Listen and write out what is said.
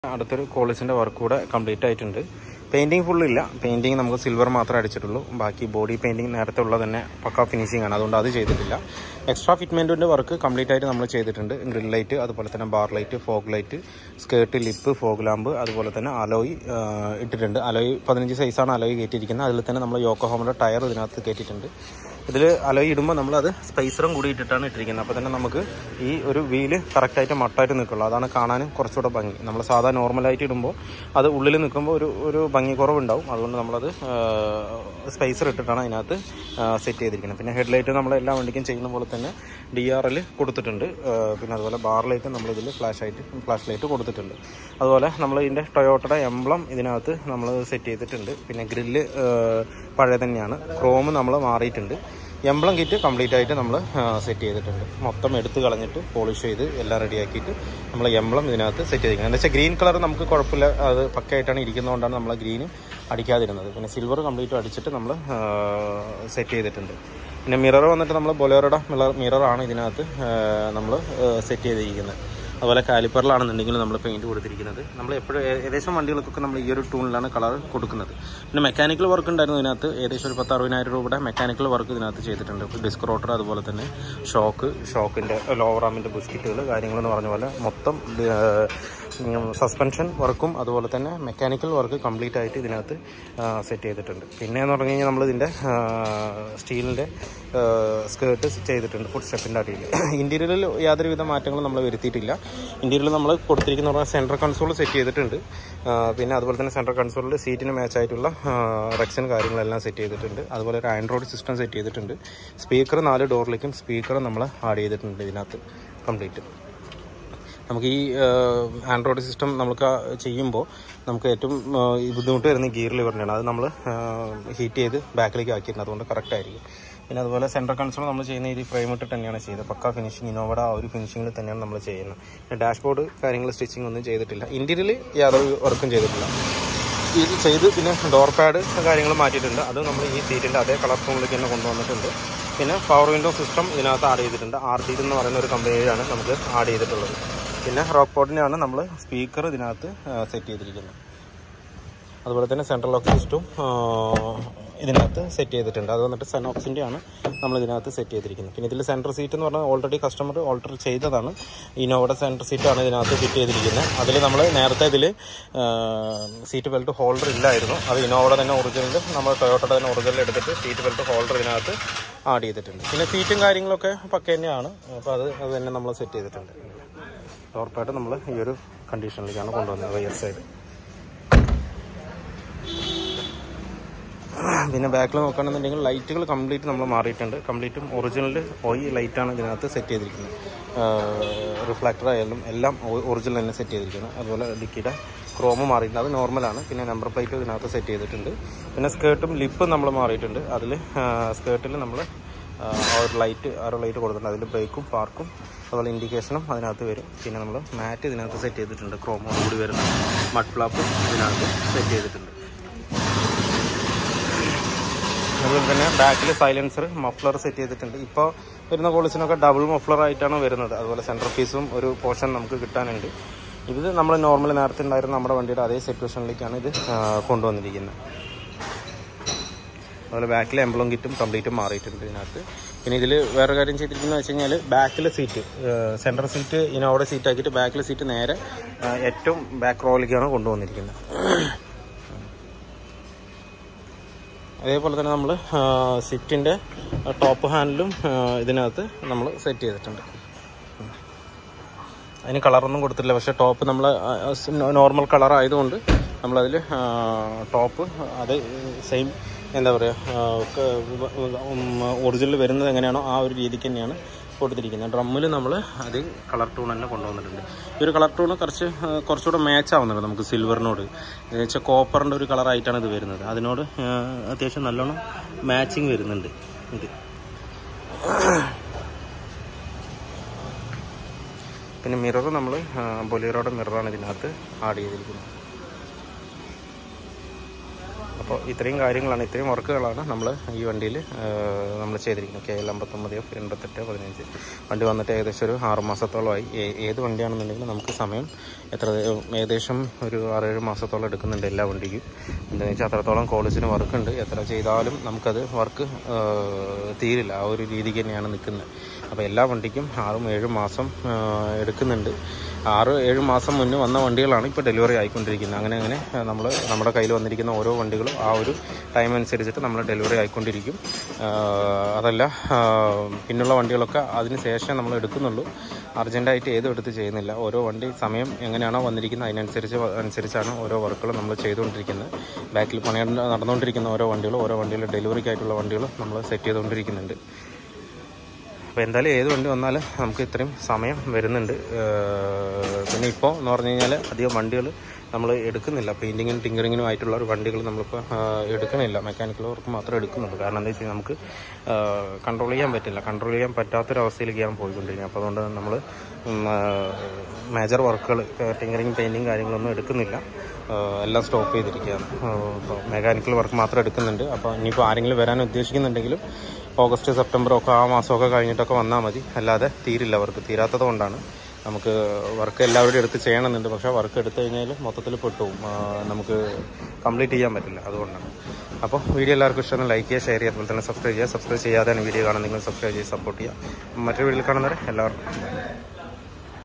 അടുത്തൊരു കോളേജിൻ്റെ വർക്ക് കൂടെ കംപ്ലീറ്റ് ആയിട്ടുണ്ട് പെയിൻറ്റിങ് ഫുള്ളില്ല പെയിൻറ്റിങ് നമുക്ക് സിൽവർ മാത്രമേ അടിച്ചിട്ടുള്ളൂ ബാക്കി ബോഡി പെയിൻറ്റിങ് നേരത്തെ ഉള്ളത് തന്നെ പക്ക ഫിനിഷിംഗ് ആണ് അതുകൊണ്ട് അത് ചെയ്തിട്ടില്ല എക്സ്ട്രാ ഫിറ്റ്മെൻറ്റിൻ്റെ വർക്ക് കംപ്ലീറ്റ് ആയിട്ട് നമ്മൾ ചെയ്തിട്ടുണ്ട് ഗ്രിൽ ലൈറ്റ് അതുപോലെ തന്നെ bar light fog light skirt lip fog lamp അതുപോലെ തന്നെ അലോയ് ഇട്ടിട്ടുണ്ട് അലോയ് പതിനഞ്ച് സൈസാണ് അലോയ് കയറ്റിയിരിക്കുന്നത് അതിൽ തന്നെ നമ്മൾ യോക്കോഹോമയുടെ ടയർ ഇതിനകത്ത് കയറ്റിയിട്ടുണ്ട് ഇതിൽ അലോയ് ഇടുമ്പോൾ നമ്മളത് സ്പൈസറും കൂടി ഇട്ടിട്ടാണ് ഇട്ടിരിക്കുന്നത് അപ്പോൾ തന്നെ നമുക്ക് ഈ ഒരു വീല് കറക്റ്റായിട്ട് മട്ടായിട്ട് നിൽക്കുള്ളൂ അതാണ് കാണാനും കുറച്ചുകൂടെ ഭംഗി നമ്മൾ സാധാ നോർമലായിട്ട് ഇടുമ്പോൾ അത് ഉള്ളിൽ നിൽക്കുമ്പോൾ ഒരു ഒരു ഭംഗി കുറവുണ്ടാവും അതുകൊണ്ട് നമ്മളത് സ്പൈസർ ഇട്ടിട്ടാണ് അതിനകത്ത് സെറ്റ് ചെയ്തിരിക്കുന്നത് പിന്നെ ഹെഡ് ലൈറ്റ് നമ്മൾ എല്ലാ വണ്ടിക്കും ചെയ്യുന്ന പോലെ തന്നെ ഡി ആർ എൽ കൊടുത്തിട്ടുണ്ട് ആ, പിന്നെ അതുപോലെ ബാർ ലൈറ്റ് നമ്മളിതിൽ ഫ്ലാഷ് ആയിട്ട് ഫ്ലാഷ് ലൈറ്റ് കൊടുത്തിട്ടുണ്ട് അതുപോലെ നമ്മൾ ഇതിൻ്റെ ടൊയോട്ടയുടെ എംബ്ലം ഇതിനകത്ത് നമ്മൾ സെറ്റ് ചെയ്തിട്ടുണ്ട് പിന്നെ ഗ്രില്ല് പഴയ തന്നെയാണ് ക്രോം നമ്മൾ മാറിയിട്ടുണ്ട് എംബ്ലം കിറ്റ് കംപ്ലീറ്റ് ആയിട്ട് നമ്മൾ സെറ്റ് ചെയ്തിട്ടുണ്ട് മൊത്തം എടുത്ത് കളഞ്ഞിട്ട് പോളിഷ് ചെയ്ത് എല്ലാം റെഡിയാക്കിയിട്ട് നമ്മൾ എംബ്ലം ഇതിനകത്ത് സെറ്റ് ചെയ്തിരിക്കുന്നത് എന്താ വെച്ചാൽ ഗ്രീൻ കളർ നമുക്ക് കുഴപ്പമില്ല അത് പക്കയായിട്ടാണ് ഇരിക്കുന്നതുകൊണ്ടാണ് നമ്മൾ ഗ്രീന് അടിക്കാതിരുന്നത് പിന്നെ സിൽവർ കംപ്ലീറ്റ് അടിച്ചിട്ട് നമ്മൾ സെറ്റ് ചെയ്തിട്ടുണ്ട് പിന്നെ മിറർ വന്നിട്ട് നമ്മൾ ബൊലേറോയുടെ മിറർ മിററാണ് ഇതിനകത്ത് നമ്മൾ സെറ്റ് ചെയ്തിരിക്കുന്നത് അതുപോലെ കാലിപ്പറിലാണെന്നുണ്ടെങ്കിൽ നമ്മൾ പെയിൻറ്റ് കൊടുത്തിരിക്കുന്നത് നമ്മൾ എപ്പോഴും ഏകദേശം വണ്ടികൾക്കൊക്കെ നമ്മൾ ഈ ഒരു ടൂണിലാണ് കളർ കൊടുക്കുന്നത് പിന്നെ മെക്കാനിക്കൽ വർക്ക് ഉണ്ടായിരുന്നു ഇതിനകത്ത് ഏകദേശം ഒരു പത്ത് അറുപതിനായിരം രൂപയുടെ മെക്കാനിക്കൽ വർക്ക് ഇതിനകത്ത് ചെയ്തിട്ടുണ്ട് ഡിസ്ക് റോട്ടർ അതുപോലെ തന്നെ ഷോക്ക് ഷോക്കിൻ്റെ ലോവർ ആമിൻ്റെ ബുസ്കിറ്റുകൾ കാര്യങ്ങളെന്ന് പറഞ്ഞ പോലെ മൊത്തം സസ്പെൻഷൻ വർക്കും അതുപോലെ തന്നെ മെക്കാനിക്കൽ വർക്ക് കംപ്ലീറ്റ് ആയിട്ട് ഇതിനകത്ത് സെറ്റ് ചെയ്തിട്ടുണ്ട് പിന്നെ എന്ന് പറഞ്ഞു കഴിഞ്ഞാൽ നമ്മൾ ഇതിൻ്റെ സ്റ്റീലിൻ്റെ സ്കേർട്ട് ചെയ്തിട്ടുണ്ട് ഫുഡ് സ്റ്റെപ്പിൻ്റെ അടിയിൽ ഇൻറ്റീരിയറിൽ യാതൊരുവിധ മാറ്റങ്ങളും നമ്മൾ വരുത്തിയിട്ടില്ല ഇൻറ്റീരിയറിൽ നമ്മൾ കൊടുത്തിരിക്കുന്ന പറഞ്ഞാൽ സെൻട്രൽ കൺസോൾ സെറ്റ് ചെയ്തിട്ടുണ്ട് ആ, പിന്നെ അതുപോലെ തന്നെ സെൻട്രൽ കൺസോളിൽ സീറ്റിന് മാച്ച് ആയിട്ടുള്ള റെക്സൻ കാര്യങ്ങളെല്ലാം സെറ്റ് ചെയ്തിട്ടുണ്ട് അതുപോലെ ഒരു ആൻഡ്രോയിഡ് സിസ്റ്റം സെറ്റ് ചെയ്തിട്ടുണ്ട് സ്പീക്കർ നാല് ഡോറിലേക്കും സ്പീക്കർ നമ്മൾ ആഡ് ചെയ്തിട്ടുണ്ട് ഇതിനകത്ത് കംപ്ലീറ്റ് നമുക്ക് ഈ ആൻഡ്രോയിഡ് സിസ്റ്റം നമുക്ക് ചെയ്യുമ്പോൾ നമുക്ക് ഏറ്റവും ആ, ഈ ബുദ്ധിമുട്ട് വരുന്ന ഗിയർ ലിവറിൻ്റെയാണ് അത് നമ്മൾ ഹീറ്റ് ചെയ്ത് ബാക്കിലേക്ക് ആക്കിയിട്ടുണ്ട് അതുകൊണ്ട് കറക്റ്റ് ആയിരിക്കും പിന്നെ അതുപോലെ സെൻട്രൽ കൺസോൾ നമ്മൾ ചെയ്യുന്ന ഈ ഫ്രെയിം ഇട്ടിട്ട് തന്നെയാണ് ചെയ്തത് പക്ക ഫിനിഷിംഗ് ഇന്നോവയുടെ ആ ഒരു ഫിനിഷിങ്ങിൽ തന്നെയാണ് നമ്മൾ ചെയ്യുന്നത് പിന്നെ ഡാഷ്ബോർഡ് കാര്യങ്ങൾ സ്റ്റിച്ചിങ് ഒന്നും ചെയ്തിട്ടില്ല ഇന്റീരിയൽ യാതൊരു വർക്കും ചെയ്തിട്ടില്ല ഇത് ചെയ്ത് പിന്നെ ഡോർ പാഡ് കാര്യങ്ങൾ മാറ്റിയിട്ടുണ്ട് അത് നമ്മൾ ഈ സീറ്റിൻ്റെ അതേ കളർ ടോണിലേക്ക് തന്നെ കൊണ്ടുവന്നിട്ടുണ്ട് പിന്നെ പവർ വിൻഡോ സിസ്റ്റം ഇതിനകത്ത് ആഡ് ചെയ്തിട്ടുണ്ട് ആർ ഡി എന്ന് പറയുന്ന ഒരു കമ്പനിയിലാണ് നമുക്ക് ആഡ് ചെയ്തിട്ടുള്ളത് പിന്നെ റോക്ക് പോർട്ടിനാണ് നമ്മൾ സ്പീക്കർ ഇതിനകത്ത് സെറ്റ് ചെയ്തിരിക്കുന്നത് അതുപോലെ തന്നെ സെൻട്രൽ ലോക്ക് സിസ്റ്റവും ഇതിനകത്ത് സെറ്റ് ചെയ്തിട്ടുണ്ട് അത് വന്നിട്ട് സെനോക്സിൻ്റെ ആണ് നമ്മൾ ഇതിനകത്ത് സെറ്റ് ചെയ്തിരിക്കുന്നത് പിന്നെ ഇതിൽ സെൻട്രൽ സീറ്റ് എന്ന് പറഞ്ഞാൽ ഓൾറെഡി കസ്റ്റമർ ഓൾട്ടർ ചെയ്തതാണ് ഇനോവയുടെ സെൻട്രൽ സീറ്റാണ് ഇതിനകത്ത് ഫിറ്റ് ചെയ്തിരിക്കുന്നത് അതിൽ നമ്മൾ നേരത്തെ ഇതിൽ സീറ്റ് ബെൽറ്റ് ഹോൾഡർ ഇല്ലായിരുന്നു അത് ഇനോവയുടെ തന്നെ ഒറിജിനൽ നമ്മൾ ടൊയോട്ടയുടെ തന്നെ ഒറിജിനൽ എടുത്തിട്ട് സീറ്റ് ബെൽറ്റ് ഹോൾഡർ ഇതിനകത്ത് ആഡ് ചെയ്തിട്ടുണ്ട് പിന്നെ സീറ്റും കാര്യങ്ങളൊക്കെ പക്ക തന്നെയാണ് അപ്പോൾ അത് അത് തന്നെ നമ്മൾ സെറ്റ് ചെയ്തിട്ടുണ്ട് ഡോർ പാഡ് നമ്മൾ ഈ ഒരു കണ്ടീഷനിലേക്കാണ് കൊണ്ടുവന്നത് വൈ സൈഡ് പിന്നെ ബാക്കിൽ നോക്കുകയാണെന്നുണ്ടെങ്കിൽ ലൈറ്റുകൾ കംപ്ലീറ്റ് നമ്മൾ മാറിയിട്ടുണ്ട് കംപ്ലീറ്റും ഒറിജിനൽ ഓയി ലൈറ്റാണ് ഇതിനകത്ത് സെറ്റ് ചെയ്തിരിക്കുന്നത് റിഫ്ലാക്ടർ ആയാലും എല്ലാം ഒറിജിനൽ തന്നെ സെറ്റ് ചെയ്തിരിക്കുന്നത് അതുപോലെ ഡിക്കിയുടെ ക്രോമ് മാറിയിട്ടുണ്ട് അത് നോർമലാണ് പിന്നെ നമ്പർ പ്ലേറ്റ് ഇതിനകത്ത് സെറ്റ് ചെയ്തിട്ടുണ്ട് പിന്നെ സ്കേർട്ടും ലിപ്പും നമ്മൾ മാറിയിട്ടുണ്ട് അതിൽ സ്കേർട്ടിൽ നമ്മൾ ആ ഒരു ലൈറ്റ് ആ ഒരു ലൈറ്റ് കൊടുത്തിട്ടുണ്ട് അതിൽ ബ്രേക്കും പാർക്കും അതുപോലെ ഇൻഡിക്കേഷനും അതിനകത്ത് വരും പിന്നെ നമ്മൾ മാറ്റ് ഇതിനകത്ത് സെറ്റ് ചെയ്തിട്ടുണ്ട് ക്രോമോട് കൂടി വരുന്ന മഡ് ഫ്ലാപ്പും ഇതിനകത്ത് സെറ്റ് ചെയ്തിട്ടുണ്ട് അതുപോലെ തന്നെ ബാക്കിൽ സൈലൻസർ മഫ്ലർ സെറ്റ് ചെയ്തിട്ടുണ്ട് ഇപ്പോൾ വരുന്ന കോളേജിനൊക്കെ ഡബിൾ മഫ്ലർ ആയിട്ടാണ് വരുന്നത് അതുപോലെ സെൻറ്റർ പീസും ഒരു പോർഷൻ നമുക്ക് കിട്ടാനുണ്ട് ഇത് നമ്മൾ നോർമൽ നേരത്തെ ഉണ്ടായിരുന്ന നമ്മുടെ വണ്ടിയുടെ അതേ സിറ്റുവേഷനിലേക്കാണ് ഇത് ആ, കൊണ്ടുവന്നിരിക്കുന്നത് അതുപോലെ ബാക്കിൽ എംബ്ലം കിറ്റും കംപ്ലീറ്റും മാറിയിട്ടുണ്ട് ഇതിനകത്ത് പിന്നെ ഇതിൽ വേറെ കാര്യം ചെയ്തിരിക്കുന്നത് വെച്ച് കഴിഞ്ഞാൽ ബാക്കിലെ സീറ്റ് സെൻട്രൽ സീറ്റ് ഇനോടെ സീറ്റ് ആക്കിയിട്ട് ബാക്കിലെ സീറ്റ് നേരെ ആ, ഏറ്റവും ബാക്ക് റോയിലേക്കാണ് കൊണ്ടുവന്നിരിക്കുന്നത് അതേപോലെ തന്നെ നമ്മൾ സിറ്റിൻ്റെ ടോപ്പ് ഹാൻഡിലും ഇതിനകത്ത് നമ്മൾ സെറ്റ് ചെയ്തിട്ടുണ്ട് അതിന് കളറൊന്നും കൊടുത്തിട്ടില്ല പക്ഷേ ടോപ്പ് നമ്മൾ നോർമൽ കളർ ആയതുകൊണ്ട് നമ്മളതിൽ ടോപ്പ് അത് സെയിം എന്താ പറയുക ഒറിജിനൽ വരുന്നത് എങ്ങനെയാണോ ആ ഒരു രീതിക്ക് തന്നെയാണ് കൊടുത്തിരിക്കുന്നത് ഡ്രമ്മിൽ നമ്മൾ അത് കളർ ടൂൺ തന്നെ കൊണ്ടുവന്നിട്ടുണ്ട് ഈ ഒരു കളർ ടൂൺ കുറച്ച് ആ, കുറച്ചുകൂടെ മാച്ച് ആവുന്നുണ്ട് നമുക്ക് സിൽവറിനോട് എന്ന് വെച്ചാൽ കോപ്പറിൻ്റെ ഒരു കളറായിട്ടാണ് ഇത് വരുന്നത് അതിനോട് ആ, അത്യാവശ്യം നല്ലോണം മാച്ചിങ് വരുന്നുണ്ട് ഇത് പിന്നെ മിറർ നമ്മൾ ബൊലീറോയുടെ മിററാണ് ഇതിനകത്ത് ആഡ് ചെയ്തിരിക്കുന്നത് അപ്പോൾ അപ്പോൾ ഇത്രയും കാര്യങ്ങളാണ് ഇത്രയും വർക്കുകളാണ് നമ്മൾ ഈ വണ്ടിയിൽ നമ്മൾ ചെയ്തിരിക്കുന്നത് കെ എൽ അമ്പത്തൊമ്പത് എഫ് എൺപത്തെട്ട് പതിനഞ്ച് വണ്ടി വന്നിട്ട് ഏകദേശം ഒരു ആറ് മാസത്തോളമായി ഏ- ഏത് വണ്ടിയാണെന്നുണ്ടെങ്കിലും നമുക്ക് സമയം എത്ര ഏകദേശം ഒരു ആറേഴ് മാസത്തോളം എടുക്കുന്നുണ്ട് എല്ലാ വണ്ടിക്കും എന്താണെന്ന് വെച്ചാൽ അത്രത്തോളം കോളേജിന് വർക്കുണ്ട് എത്ര ചെയ്താലും നമുക്കത് വർക്ക് തീരില്ല ആ ഒരു രീതിക്ക് തന്നെയാണ് നിൽക്കുന്നത് അപ്പോൾ എല്ലാ വണ്ടിക്കും ആറും ഏഴും മാസം ആ, എടുക്കുന്നുണ്ട് ആറ് ഏഴ് മാസം മുന്നേ വന്ന വണ്ടികളാണ് ഇപ്പോൾ ഡെലിവറി ആയിക്കൊണ്ടിരിക്കുന്നത് അങ്ങനെ അങ്ങനെ നമ്മൾ നമ്മുടെ കയ്യിൽ വന്നിരിക്കുന്ന ഓരോ വണ്ടികളും ആ ഒരു ടൈം അനുസരിച്ചിട്ട് നമ്മൾ ഡെലിവറി ആയിക്കൊണ്ടിരിക്കും ആ, അതല്ല ആ, പിന്നുള്ള വണ്ടികളൊക്കെ അതിന് ശേഷം നമ്മൾ എടുക്കുന്നുള്ളൂ അർജൻറ്റായിട്ട് ഏതും എടുത്ത് ചെയ്യുന്നില്ല ഓരോ വണ്ടി സമയം എങ്ങനെയാണോ വന്നിരിക്കുന്നത് അതിനനുസരിച്ച് വ- അനുസരിച്ചാണ് ഓരോ വർക്കുകളും നമ്മൾ ചെയ്തുകൊണ്ടിരിക്കുന്നത് ബാക്കിൽ പണി നടന്നുകൊണ്ടിരിക്കുന്ന ഓരോ വണ്ടികളും ഓരോ വണ്ടികൾ ഡെലിവറിക്കായിട്ടുള്ള വണ്ടികളും നമ്മൾ സെറ്റ് ചെയ്തുകൊണ്ടിരിക്കുന്നുണ്ട് അപ്പോൾ എന്തായാലും ഏത് വണ്ടി വന്നാലും നമുക്ക് ഇത്രയും സമയം വരുന്നുണ്ട് ഏഹ് പിന്നെ ഇപ്പോൾ എന്ന് പറഞ്ഞു കഴിഞ്ഞാൽ അധികം വണ്ടികൾ നമ്മൾ എടുക്കുന്നില്ല പെയിൻറ്റിങ്ങിനും ടിങ്കറിങ്ങിനും ആയിട്ടുള്ള ഒരു വണ്ടികൾ നമ്മളിപ്പോൾ ആഹ് എടുക്കണില്ല മെക്കാനിക്കൽ വർക്ക് മാത്രമേ എടുക്കുന്നുള്ളൂ കാരണം എന്താ വെച്ച് കഴിഞ്ഞാൽ നമുക്ക് കൺട്രോൾ ചെയ്യാൻ പറ്റില്ല കൺട്രോൾ ചെയ്യാൻ പറ്റാത്തൊരവസ്ഥയിലേക്കാണ് പോയിക്കൊണ്ടിരിക്കുന്നത് അപ്പോൾ അതുകൊണ്ട് നമ്മൾ മേജർ വർക്കുകൾ ടിങ്കറിങ് പെയിൻറ്റിങ് കാര്യങ്ങളൊന്നും എടുക്കുന്നില്ല ആഹ് എല്ലാം സ്റ്റോപ്പ് ചെയ്തിരിക്കുകയാണ് ആഹ് ഇപ്പോൾ മെക്കാനിക്കൽ വർക്ക് മാത്രം എടുക്കുന്നുണ്ട് അപ്പോൾ ഇനിയിപ്പോൾ ആരെങ്കിലും വരാൻ ഉദ്ദേശിക്കുന്നുണ്ടെങ്കിലും ഓഗസ്റ്റ് സെപ്റ്റംബർ ഒക്കെ ആ മാസമൊക്കെ കഴിഞ്ഞിട്ടൊക്കെ വന്നാൽ മതി അല്ലാതെ തീരില്ല വർക്ക് തീരാത്തത് കൊണ്ടാണ് നമുക്ക് വർക്ക് എല്ലാവരുടെയും എടുത്ത് ചെയ്യണമെന്നുണ്ട് പക്ഷേ വർക്ക് എടുത്തു കഴിഞ്ഞാൽ മൊത്തത്തിൽ പെട്ടുപോകും ആ, നമുക്ക് കംപ്ലീറ്റ് ചെയ്യാൻ പറ്റില്ല അതുകൊണ്ടാണ് അപ്പോൾ വീഡിയോ എല്ലാവർക്കും ഇഷ്ടമാണ് ലൈക്ക് ചെയ്യുക ഷെയർ ചെയ്യുക അതുപോലെ തന്നെ സബ്സ്ക്രൈബ് ചെയ്യുക സബ്സ്ക്രൈബ് ചെയ്യാതെയാണ് വീഡിയോ കാണാൻ നിങ്ങൾ സബ്സ്ക്രൈബ് ചെയ്ത് സപ്പോർട്ട് ചെയ്യുക മറ്റൊരു വീഡിയോയിൽ കാണുന്നവരെ എല്ലാവർക്കും